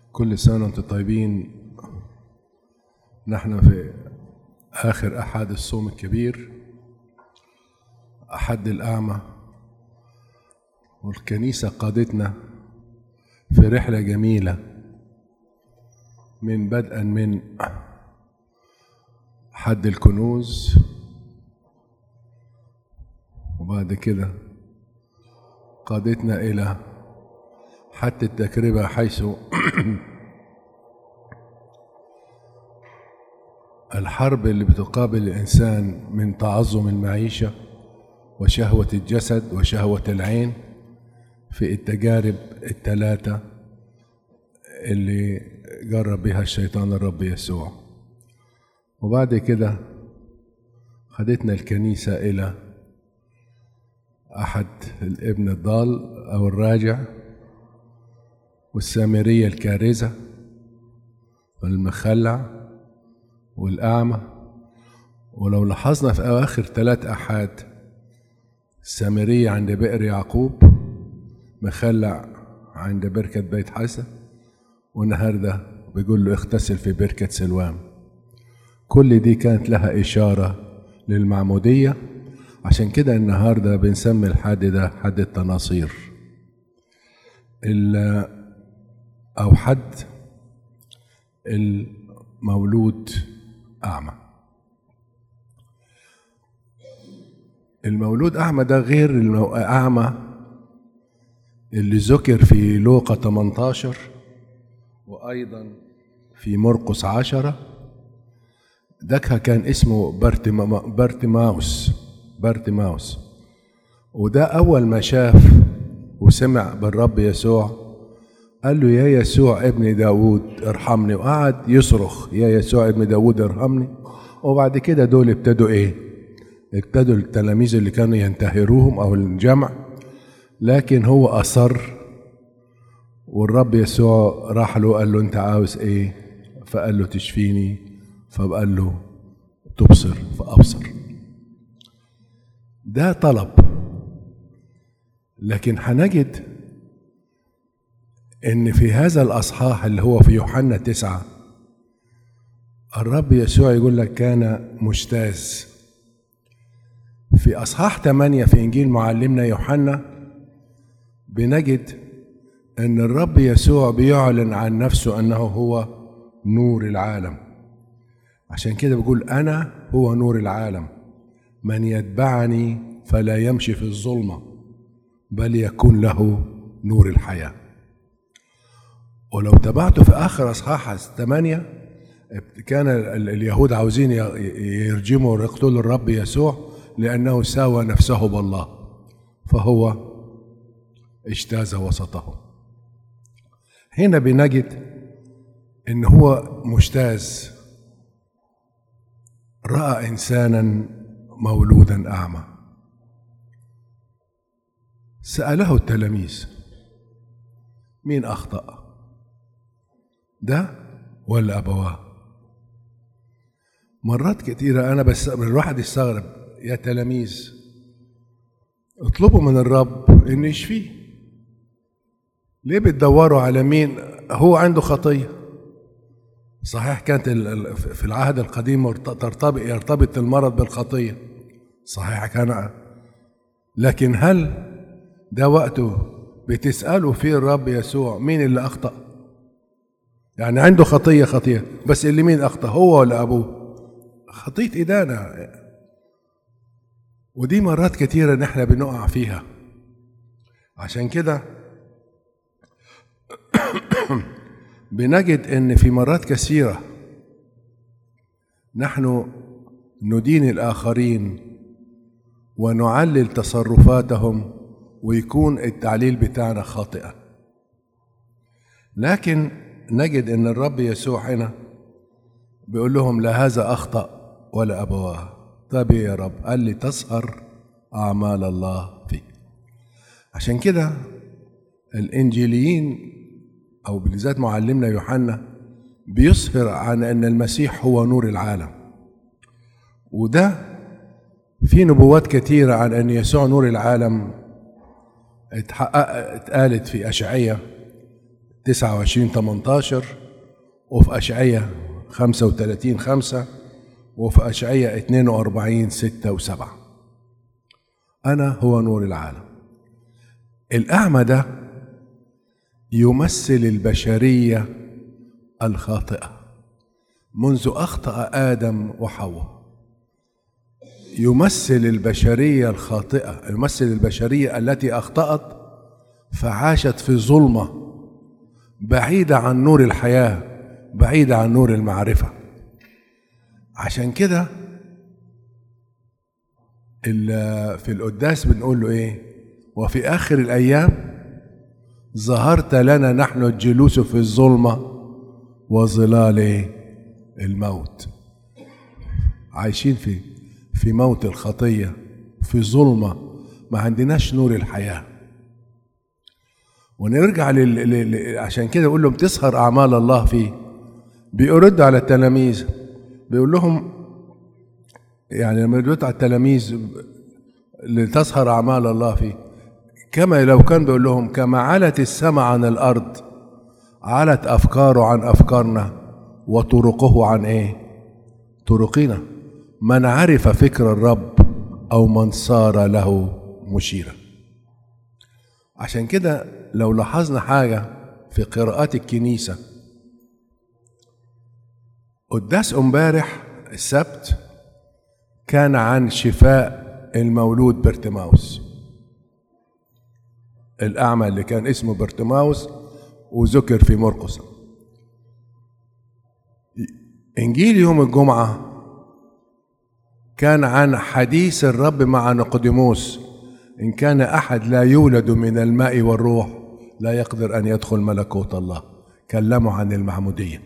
كل سنة وانتم طيبين نحن في آخر أحد الصوم الكبير أحد الأعمى والكنيسة قادتنا في رحلة جميلة من بدءا من حد الكنوز وبعد كده قادتنا إلى حتى التجربة حيث الحرب اللي بتقابل الإنسان من تعظم المعيشة وشهوة الجسد وشهوة العين في التجارب الثلاثة اللي جرب بها الشيطان الرب يسوع وبعد كده خدتنا الكنيسة إلى أحد الابن الضال أو الراجع والسامرية الكارزة والمخلع والأعمى ولو لاحظنا في أواخر ثلاث أحاد السامرية عند بئر يعقوب مخلع عند بركة بيت حسن والنهاردة بيقول له اغتسل في بركة سلوام كل دي كانت لها إشارة للمعمودية عشان كده النهاردة بنسمي الحد ده حد التناصير أو حد المولود أعمى المولود أعمى ده غير الأعمى اللي ذكر في لوقا 18 وأيضا في مرقس عشرة ده كان اسمه بارتماوس بارتماوس وده أول ما شاف وسمع بالرب يسوع قال له يا يسوع ابن داود ارحمني وقعد يصرخ يا يسوع ابن داود ارحمني وبعد كده دول ابتدوا ايه ابتدوا التلاميذ اللي كانوا ينتهروهم او الجمع لكن هو اصر والرب يسوع راح له قال له انت عاوز ايه فقال له تشفيني فقال له تبصر فابصر ده طلب لكن هنجد ان في هذا الاصحاح اللي هو في يوحنا تسعة الرب يسوع يقول لك كان مجتاز في اصحاح ثمانية في انجيل معلمنا يوحنا بنجد ان الرب يسوع بيعلن عن نفسه انه هو نور العالم عشان كده بيقول انا هو نور العالم من يتبعني فلا يمشي في الظلمه بل يكون له نور الحياه ولو تابعته في اخر اصحاح ثمانية كان اليهود عاوزين يرجموا ويقتلوا الرب يسوع لانه ساوى نفسه بالله فهو اجتاز وسطهم هنا بنجد ان هو مجتاز راى انسانا مولودا اعمى ساله التلاميذ مين اخطأ ده ولا أبواه مرات كتيرة أنا بس الواحد يستغرب يا تلاميذ اطلبوا من الرب إنه يشفيه ليه بتدوروا على مين هو عنده خطية صحيح كانت في العهد القديم ترتبط يرتبط المرض بالخطية صحيح كان لكن هل ده وقته بتسألوا فيه الرب يسوع مين اللي أخطأ يعني عنده خطية خطية بس اللي مين أخطأ هو ولا أبوه خطية إدانة ودي مرات كتيرة نحن بنقع فيها عشان كده بنجد ان في مرات كثيرة نحن ندين الآخرين ونعلل تصرفاتهم ويكون التعليل بتاعنا خاطئا لكن نجد ان الرب يسوع هنا بيقول لهم لا هذا اخطا ولا ابواه طب يا رب قال لي تسهر اعمال الله فيه عشان كده الانجيليين او بالذات معلمنا يوحنا بيسهر عن ان المسيح هو نور العالم وده في نبوات كثيره عن ان يسوع نور العالم اتحقق اتقالت في اشعياء 29 18 وفي أشعية 35 5 وفي أشعية 42 6 و7 أنا هو نور العالم الأعمى ده يمثل البشرية الخاطئة منذ أخطأ آدم وحواء يمثل البشرية الخاطئة يمثل البشرية التي أخطأت فعاشت في ظلمة بعيدة عن نور الحياة بعيدة عن نور المعرفة عشان كده في القداس بنقول له ايه وفي آخر الأيام ظهرت لنا نحن الجلوس في الظلمة وظلال الموت عايشين في في موت الخطية في ظلمة ما عندناش نور الحياة ونرجع لل... لل... عشان كده يقول لهم تسهر أعمال الله فيه بيرد على التلاميذ بيقول لهم يعني لما يرد على التلاميذ لتسهر أعمال الله فيه كما لو كان بيقول لهم كما علت السماء عن الأرض علت أفكاره عن أفكارنا وطرقه عن إيه؟ طرقنا من عرف فكر الرب أو من صار له مشيرا عشان كده لو لاحظنا حاجة في قراءات الكنيسة قداس امبارح السبت كان عن شفاء المولود برتماوس الأعمى اللي كان اسمه برتماوس وذكر في مرقس إنجيل يوم الجمعة كان عن حديث الرب مع نقدموس إن كان أحد لا يولد من الماء والروح لا يقدر أن يدخل ملكوت الله كلموا عن المعمودية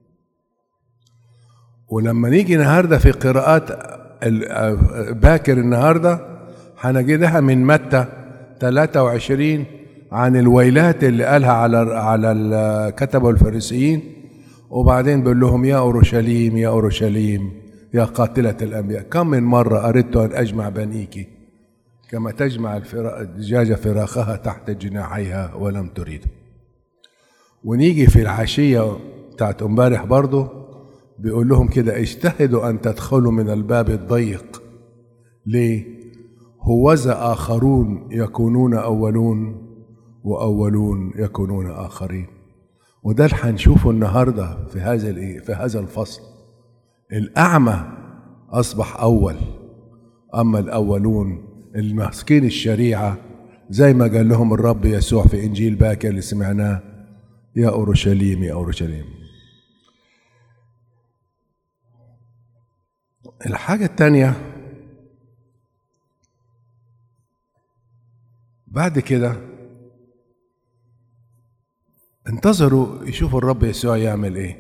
ولما نيجي النهاردة في قراءات باكر النهاردة هنجدها من متى 23 عن الويلات اللي قالها على على الكتبة والفريسيين وبعدين بيقول لهم يا أورشليم يا أورشليم يا قاتلة الأنبياء كم من مرة أردت أن أجمع بنيك كما تجمع الدجاجة فراخها تحت جناحيها ولم تريد ونيجي في العشية بتاعت امبارح برضه بيقول لهم كده اجتهدوا أن تدخلوا من الباب الضيق ليه؟ هوذا آخرون يكونون أولون وأولون يكونون آخرين وده اللي هنشوفه النهارده في هذا في هذا الفصل الأعمى أصبح أول أما الأولون الماسكين الشريعة زي ما قال لهم الرب يسوع في إنجيل باكر اللي سمعناه يا أورشليم يا أورشليم الحاجة التانية بعد كده انتظروا يشوفوا الرب يسوع يعمل ايه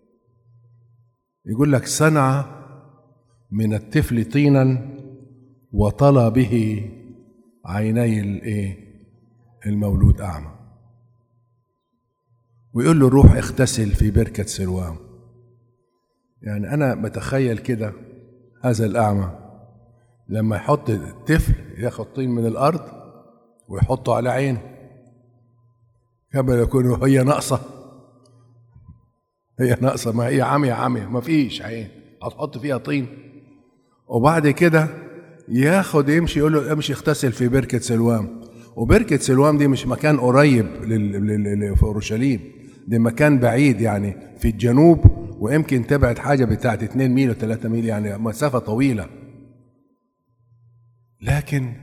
يقول لك صنع من الطفل طينا وطلى به عيني الايه المولود اعمى ويقول له روح اغتسل في بركة سلوام يعني انا بتخيل كده هذا الاعمى لما يحط الطفل ياخد طين من الارض ويحطه على عينه كما يكون هي ناقصة هي ناقصة ما هي عمية عمية ما فيش عين هتحط فيها طين وبعد كده ياخد يمشي يقول له امشي اغتسل في بركة سلوام وبركة سلوام دي مش مكان قريب في أورشليم دي مكان بعيد يعني في الجنوب ويمكن تبعد حاجة بتاعت 2 ميل و 3 ميل يعني مسافة طويلة لكن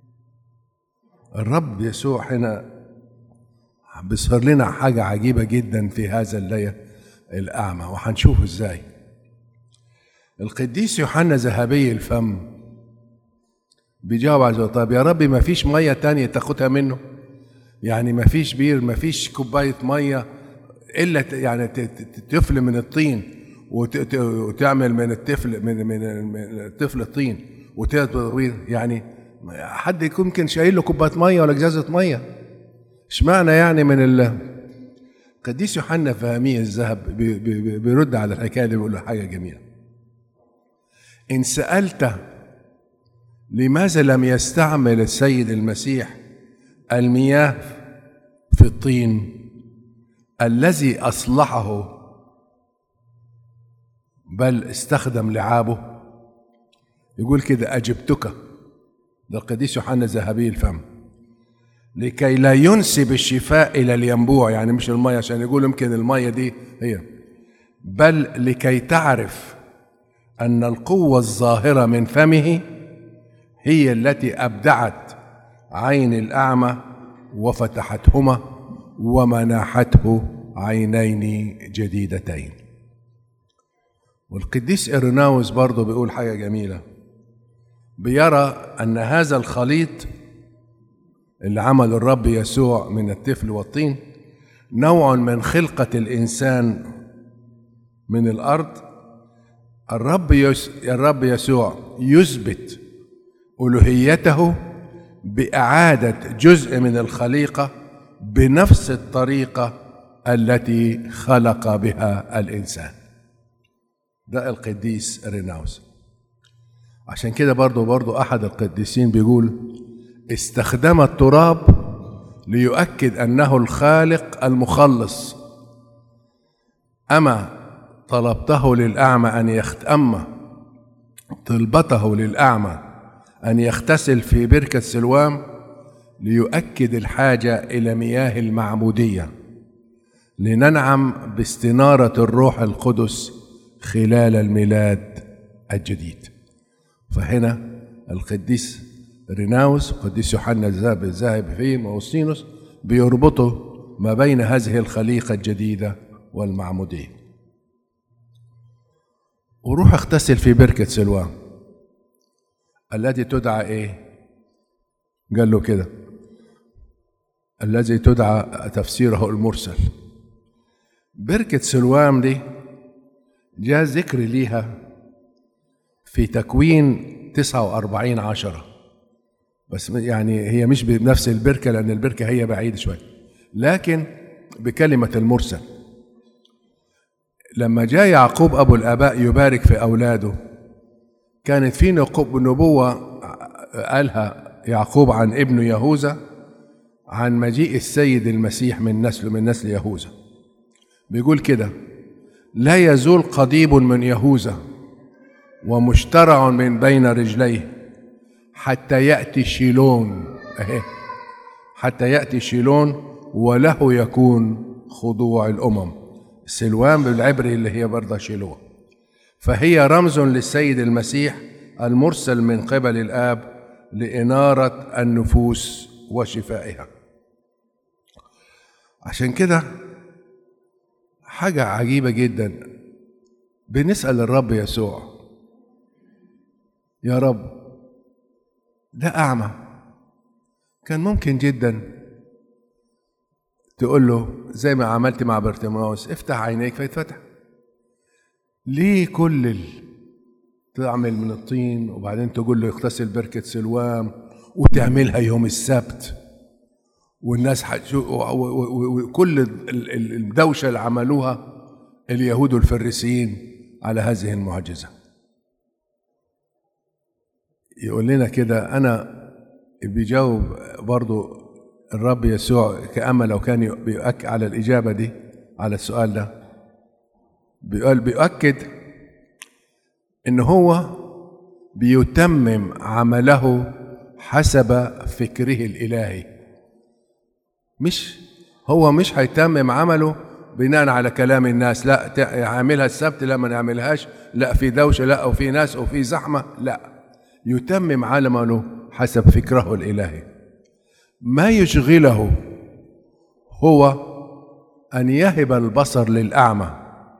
الرب يسوع هنا بيظهر لنا حاجة عجيبة جدا في هذا الليل الأعمى وهنشوف ازاي القديس يوحنا ذهبي الفم بيجاوب على طب يا ربي ما فيش مية تانية تاخدها منه يعني ما فيش بير ما فيش كوباية مية إلا يعني تفل من الطين وتعمل من الطفل من من الطفل طين وتطوير يعني حد يكون يمكن شايل له كوبايه ميه ولا جزازه ميه اشمعنى يعني من ال قديس يوحنا فهمية الذهب بيرد على الحكايه دي بيقول له حاجه جميله ان سالت لماذا لم يستعمل السيد المسيح المياه في الطين الذي أصلحه بل استخدم لعابه يقول كده أجبتك ده القديس يوحنا ذهبي الفم لكي لا ينسب الشفاء إلى الينبوع يعني مش المية عشان يقول يمكن المية دي هي بل لكي تعرف أن القوة الظاهرة من فمه هي التي أبدعت عين الأعمى وفتحتهما ومنحته عينين جديدتين والقديس إرناوس برضه بيقول حاجة جميلة بيرى أن هذا الخليط اللي عمل الرب يسوع من الطفل والطين نوع من خلقة الإنسان من الأرض الرب يس... الرب يسوع يثبت ألوهيته بإعادة جزء من الخليقة بنفس الطريقة التي خلق بها الإنسان ده القديس ريناوس عشان كده برضو برضو أحد القديسين بيقول استخدم التراب ليؤكد أنه الخالق المخلص أما طلبته للأعمى أن يخت أما طلبته للأعمى أن يغتسل في بركة سلوام ليؤكد الحاجة إلى مياه المعمودية لننعم باستنارة الروح القدس خلال الميلاد الجديد فهنا القديس ريناوس القديس يوحنا الذهب الذاهب فيه موسينوس بيربطوا ما بين هذه الخليقة الجديدة والمعمودية وروح اغتسل في بركة سلوان التي تدعى ايه قال له كده الذي تدعى تفسيره المرسل بركة سلوام دي جاء ذكر ليها في تكوين 49 عشرة بس يعني هي مش بنفس البركة لأن البركة هي بعيدة شوية لكن بكلمة المرسل لما جاء يعقوب أبو الآباء يبارك في أولاده كانت في نبوة قالها يعقوب عن ابنه يهوذا عن مجيء السيد المسيح من نسله من نسل يهوذا بيقول كده لا يزول قضيب من يهوذا ومشترع من بين رجليه حتى يأتي شيلون أهي حتى يأتي شيلون وله يكون خضوع الأمم سلوان بالعبري اللي هي برضه شيلون فهي رمز للسيد المسيح المرسل من قبل الآب لإنارة النفوس وشفائها عشان كده حاجة عجيبة جدا بنسأل الرب يسوع يا رب ده أعمى كان ممكن جدا تقول له زي ما عملت مع برتيماوس افتح عينيك فيتفتح ليه كل ال... تعمل من الطين وبعدين تقول له يغتسل بركة سلوام وتعملها يوم السبت والناس وكل الدوشة اللي عملوها اليهود الفريسيين على هذه المعجزة يقول لنا كده أنا بيجاوب برضو الرب يسوع كأما لو كان بيؤكد على الإجابة دي على السؤال ده بيقول بيؤكد إن هو بيتمم عمله حسب فكره الإلهي مش هو مش هيتمم عمله بناء على كلام الناس لا يعملها السبت لا ما نعملهاش لا في دوشه لا او في ناس او في زحمه لا يتمم عمله حسب فكره الالهي ما يشغله هو ان يهب البصر للاعمى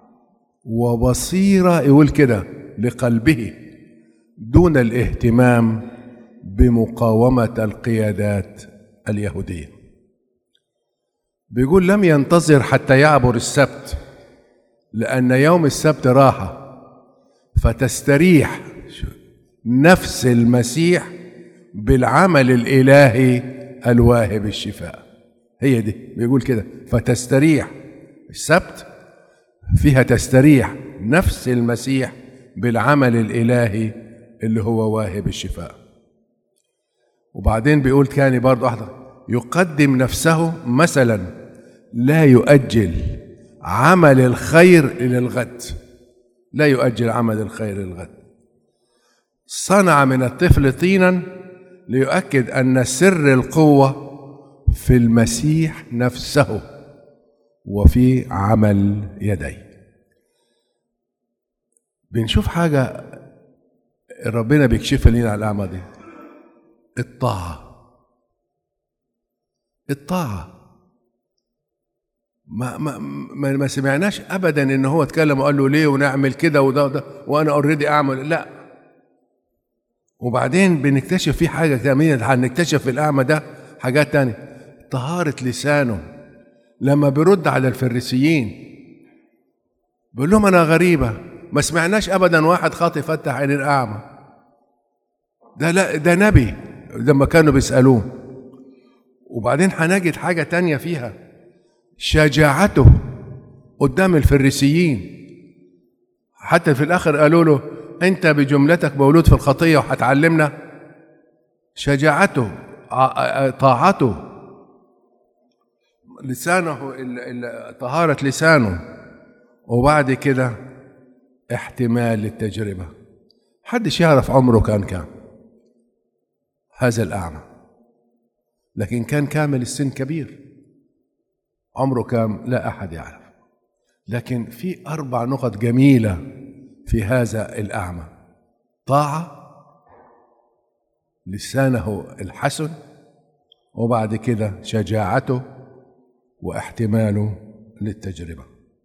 وبصيره يقول كده لقلبه دون الاهتمام بمقاومه القيادات اليهوديه بيقول لم ينتظر حتى يعبر السبت لأن يوم السبت راحة فتستريح نفس المسيح بالعمل الإلهي الواهب الشفاء هي دي بيقول كده فتستريح السبت فيها تستريح نفس المسيح بالعمل الإلهي اللي هو واهب الشفاء وبعدين بيقول تاني برضه أحضر يقدم نفسه مثلا لا يؤجل عمل الخير إلى الغد لا يؤجل عمل الخير للغد صنع من الطفل طينا ليؤكد أن سر القوة في المسيح نفسه وفي عمل يديه بنشوف حاجة ربنا بيكشفها لنا على الأعمى دي الطاعة الطاعة ما ما ما, ما سمعناش ابدا ان هو اتكلم وقال له ليه ونعمل كده وده وده وانا اوريدي اعمل لا وبعدين بنكتشف في حاجه كمان هنكتشف في الاعمى ده حاجات تانية طهاره لسانه لما بيرد على الفريسيين بيقول لهم انا غريبه ما سمعناش ابدا واحد خاطي فتح عين الاعمى ده لا ده نبي لما كانوا بيسالوه وبعدين هنجد حاجه تانية فيها شجاعته قدام الفريسيين حتى في الاخر قالوا له انت بجملتك مولود في الخطيه وهتعلمنا شجاعته طاعته لسانه طهاره لسانه وبعد كده احتمال للتجربه حدش يعرف عمره كان كام هذا الاعمى لكن كان كامل السن كبير عمره كام لا احد يعرف لكن في اربع نقط جميله في هذا الاعمى طاعه لسانه الحسن وبعد كده شجاعته واحتماله للتجربه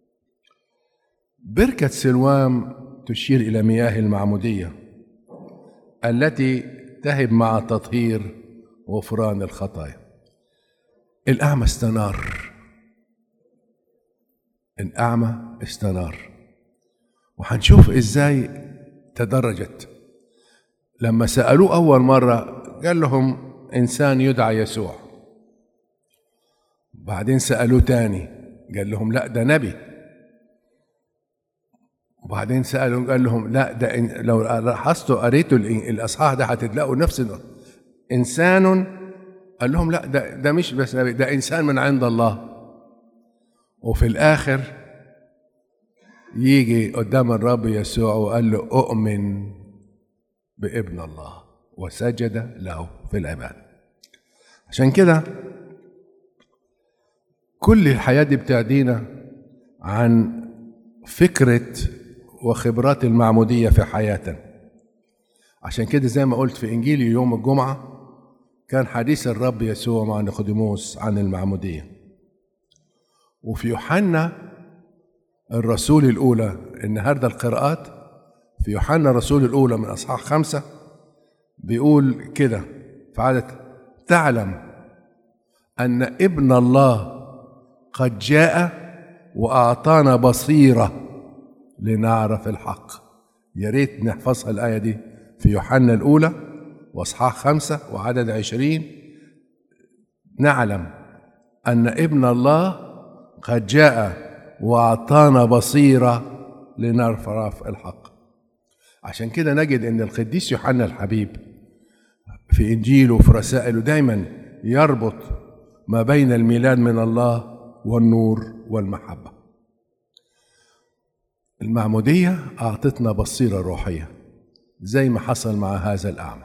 بركه سلوام تشير الى مياه المعموديه التي تهب مع تطهير غفران الخطايا الاعمى استنار الأعمى استنار وهنشوف إزاي تدرجت لما سألوه أول مرة قال لهم إنسان يدعى يسوع بعدين سألوه تاني قال لهم لا ده نبي وبعدين سألوا قال لهم لا ده إن لو لاحظتوا قريتوا الأصحاح ده هتلاقوا نفس إنسان قال لهم لا ده ده مش بس نبي ده إنسان من عند الله وفي الآخر يجي قدام الرب يسوع وقال له أؤمن بابن الله وسجد له في العبادة عشان كده كل الحياة دي بتعدينا عن فكرة وخبرات المعمودية في حياتنا عشان كده زي ما قلت في إنجيل يوم الجمعة كان حديث الرب يسوع مع نيقوديموس عن المعموديه وفي يوحنا الرسول الأولى النهاردة القراءات في يوحنا الرسول الأولى من أصحاح خمسة بيقول كده في عادة تعلم أن ابن الله قد جاء وأعطانا بصيرة لنعرف الحق يا ريت نحفظها الآية دي في يوحنا الأولى وأصحاح خمسة وعدد عشرين نعلم أن ابن الله قد جاء واعطانا بصيره لنعرف الحق عشان كده نجد ان القديس يوحنا الحبيب في انجيله وفي رسائله دايما يربط ما بين الميلاد من الله والنور والمحبه المعموديه اعطتنا بصيره روحيه زي ما حصل مع هذا الاعمى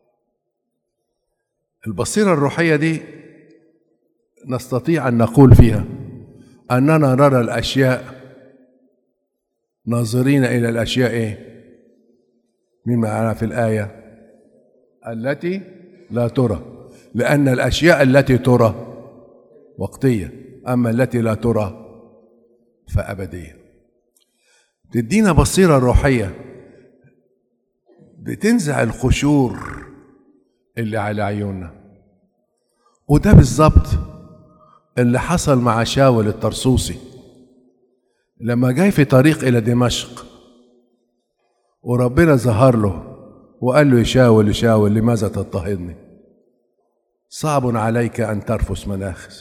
البصيره الروحيه دي نستطيع ان نقول فيها أننا نرى الأشياء ناظرين إلى الأشياء إيه؟ مين معنا في الآية؟ التي لا ترى لأن الأشياء التي ترى وقتية أما التي لا ترى فأبدية تدينا بصيرة روحية بتنزع القشور اللي على عيوننا وده بالظبط اللي حصل مع شاول الطرسوسي لما جاي في طريق إلى دمشق وربنا ظهر له وقال له يشاول يشاول لماذا تضطهدني صعب عليك أن ترفس مناخس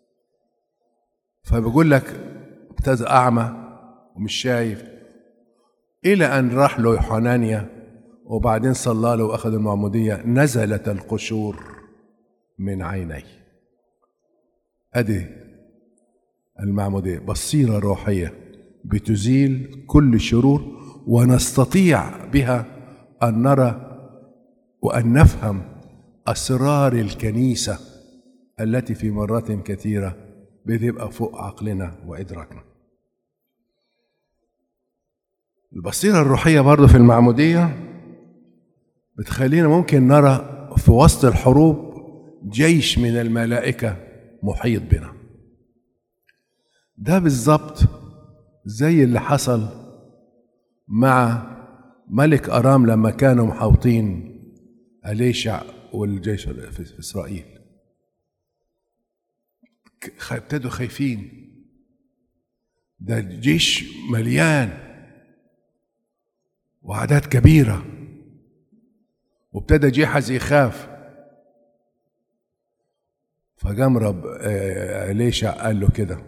فبيقول لك ابتدى أعمى ومش شايف إلى أن راح له حنانيا وبعدين صلى له وأخذ المعمودية نزلت القشور من عينيه ادي المعمودية بصيرة روحية بتزيل كل الشرور ونستطيع بها أن نرى وأن نفهم أسرار الكنيسة التي في مرات كثيرة بتبقى فوق عقلنا وإدراكنا البصيرة الروحية برضه في المعمودية بتخلينا ممكن نرى في وسط الحروب جيش من الملائكة محيط بنا ده بالظبط زي اللي حصل مع ملك أرام لما كانوا محاوطين أليشع والجيش في إسرائيل ابتدوا خايفين ده الجيش مليان وأعداد كبيرة وابتدى جيحز يخاف فقام رب ليشع قال له كده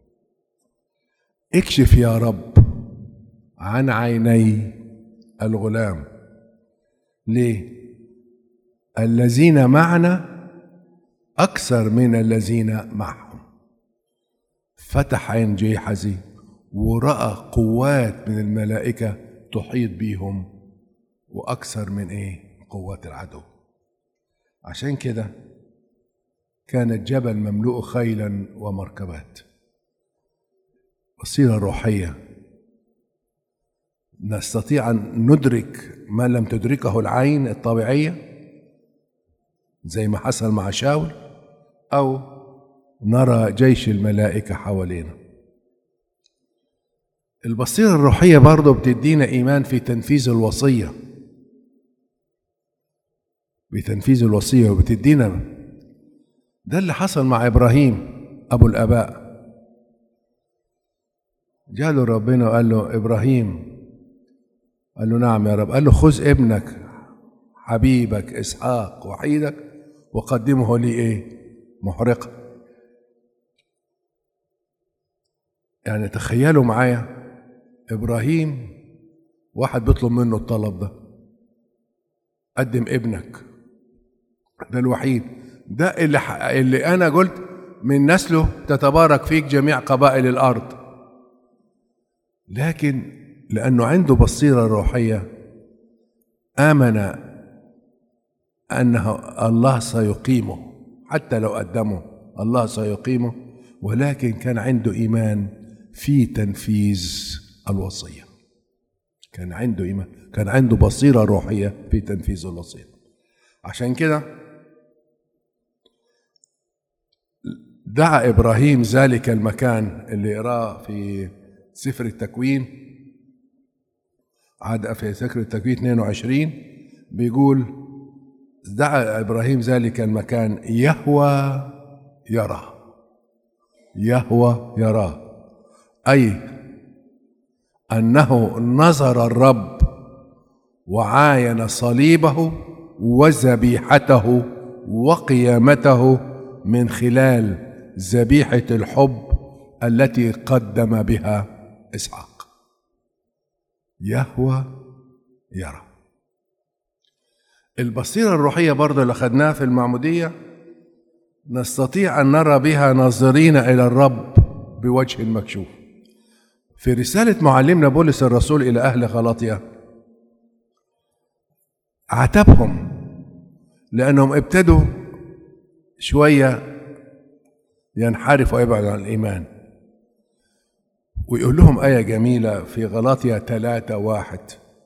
اكشف يا رب عن عيني الغلام ليه الذين معنا اكثر من الذين معهم فتح عين جيحزي وراى قوات من الملائكه تحيط بيهم واكثر من ايه قوات العدو عشان كده كان الجبل مملوء خيلا ومركبات بصيرة روحية نستطيع أن ندرك ما لم تدركه العين الطبيعية زي ما حصل مع شاول أو نرى جيش الملائكة حوالينا البصيرة الروحية برضه بتدينا إيمان في تنفيذ الوصية بتنفيذ الوصية وبتدينا ده اللي حصل مع إبراهيم أبو الآباء جاله ربنا وقال له إبراهيم قال له نعم يا رب قال له خذ ابنك حبيبك إسحاق وحيدك وقدمه لي إيه محرقة يعني تخيلوا معايا إبراهيم واحد بيطلب منه الطلب ده قدم ابنك ده الوحيد ده اللي, اللي أنا قلت من نسله تتبارك فيك جميع قبائل الأرض لكن لأنه عنده بصيرة روحية آمن أنه الله سيقيمه حتى لو قدمه الله سيقيمه ولكن كان عنده إيمان في تنفيذ الوصية كان عنده إيمان كان عنده بصيرة روحية في تنفيذ الوصية عشان كده دعا إبراهيم ذلك المكان اللي يراه في سفر التكوين عاد في سفر التكوين 22 بيقول دعا ابراهيم ذلك المكان يهوى يرى يهوى يرى اي انه نظر الرب وعاين صليبه وذبيحته وقيامته من خلال ذبيحه الحب التي قدم بها اسحاق يهوى يرى البصيرة الروحية برضه اللي خدناها في المعمودية نستطيع أن نرى بها ناظرين إلى الرب بوجه مكشوف في رسالة معلمنا بولس الرسول إلى أهل غلطية عاتبهم لأنهم ابتدوا شوية ينحرفوا ويبعدوا عن الإيمان ويقول لهم آية جميلة في غلاطيا ثلاثة واحد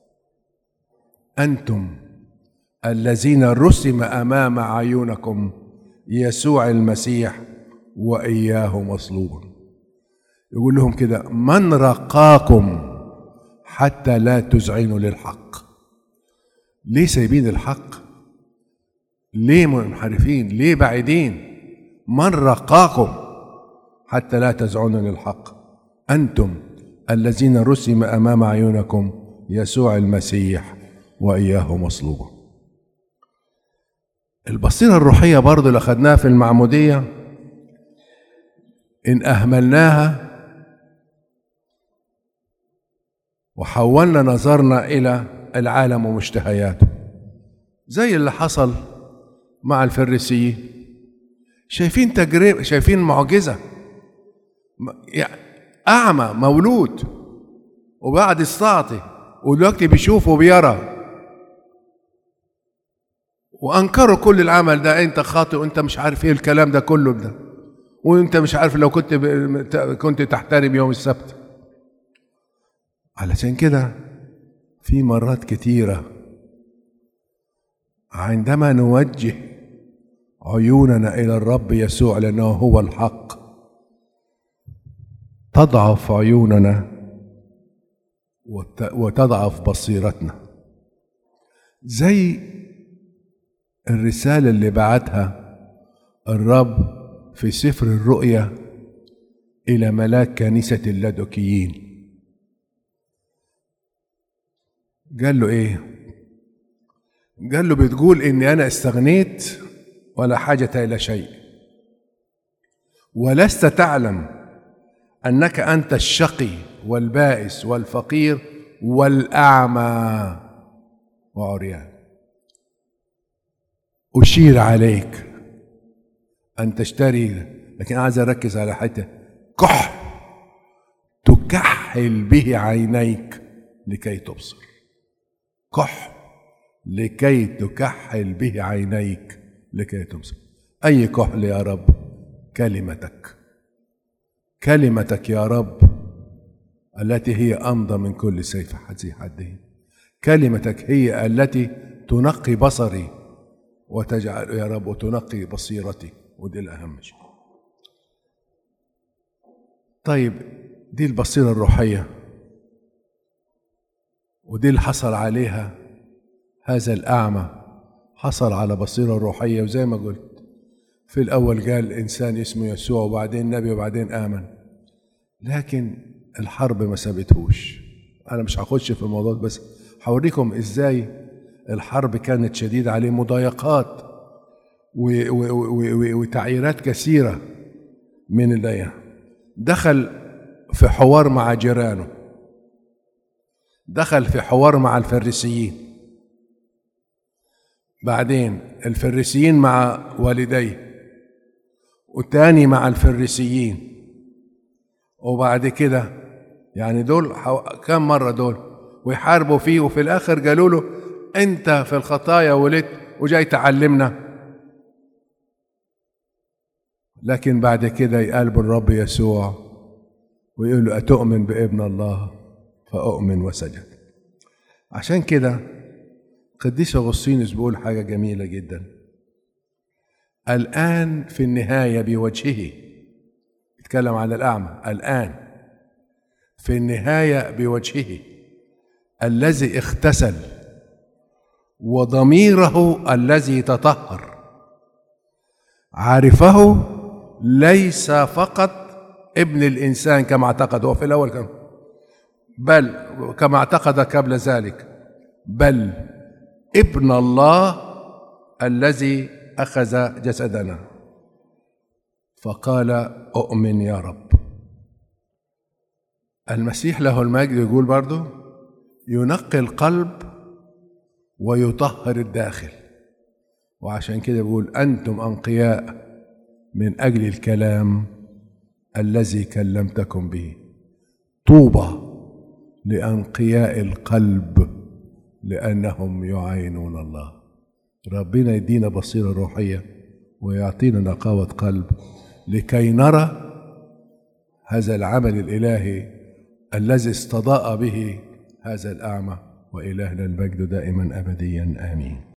أنتم الذين رسم أمام عيونكم يسوع المسيح وإياه مصلوب يقول لهم كده من رقاكم حتى لا تذعنوا للحق ليه سايبين الحق ليه منحرفين ليه بعيدين من رقاكم حتى لا تزعنوا للحق أنتم الذين رسم أمام عيونكم يسوع المسيح وإياه مصلوبا البصيرة الروحية برضو اللي أخذناها في المعمودية إن أهملناها وحولنا نظرنا إلى العالم ومشتهياته زي اللي حصل مع الفريسيين شايفين تجربة شايفين معجزة يعني أعمى مولود وبعد استعطي ودلوقتي بيشوف وبيرى وانكروا كل العمل ده انت خاطئ وانت مش عارف ايه الكلام ده كله ده وانت مش عارف لو كنت ب... كنت تحترم يوم السبت علشان كده في مرات كتيرة عندما نوجه عيوننا إلى الرب يسوع لأنه هو الحق تضعف عيوننا وتضعف بصيرتنا زي الرسالة اللي بعتها الرب في سفر الرؤيا إلى ملاك كنيسة اللادوكيين قال له إيه؟ قال له بتقول إني أنا استغنيت ولا حاجة إلى شيء ولست تعلم أنك أنت الشقي والبائس والفقير والأعمى وعريان أشير عليك أن تشتري لكن عايز أركز على حتة كح تكحل به عينيك لكي تبصر كح لكي تكحل به عينيك لكي تبصر أي كحل يا رب كلمتك كلمتك يا رب التي هي أمضى من كل سيف ذي حدين كلمتك هي التي تنقي بصري وتجعل يا رب وتنقي بصيرتي ودي الأهم شيء طيب دي البصيرة الروحية ودي اللي حصل عليها هذا الأعمى حصل على بصيرة روحية وزي ما قلت في الأول قال إنسان اسمه يسوع وبعدين نبي وبعدين آمن لكن الحرب ما سابتهوش أنا مش هخش في الموضوع بس هوريكم إزاي الحرب كانت شديدة عليه مضايقات وتعييرات كثيرة من اللي دخل في حوار مع جيرانه دخل في حوار مع الفريسيين بعدين الفريسيين مع والديه والتاني مع الفريسيين وبعد كده يعني دول كم مرة دول ويحاربوا فيه وفي الآخر قالوا له أنت في الخطايا ولدت وجاي تعلمنا لكن بعد كده يقلب الرب يسوع ويقول له أتؤمن بابن الله فأؤمن وسجد عشان كده قديس أغسطينوس بيقول حاجة جميلة جدا الآن في النهاية بوجهه يتكلم عن الأعمى الآن في النهاية بوجهه الذي اغتسل وضميره الذي تطهر عرفه ليس فقط ابن الإنسان كما اعتقد هو في الأول كان بل كما اعتقد قبل ذلك بل ابن الله الذي أخذ جسدنا فقال أؤمن يا رب المسيح له المجد يقول برضه ينقي القلب ويطهر الداخل وعشان كده بيقول أنتم أنقياء من أجل الكلام الذي كلمتكم به طوبى لأنقياء القلب لأنهم يعينون الله ربنا يدينا بصيرة روحية ويعطينا نقاوة قلب لكي نرى هذا العمل الإلهي الذي استضاء به هذا الأعمى وإلهنا المجد دائما أبديا آمين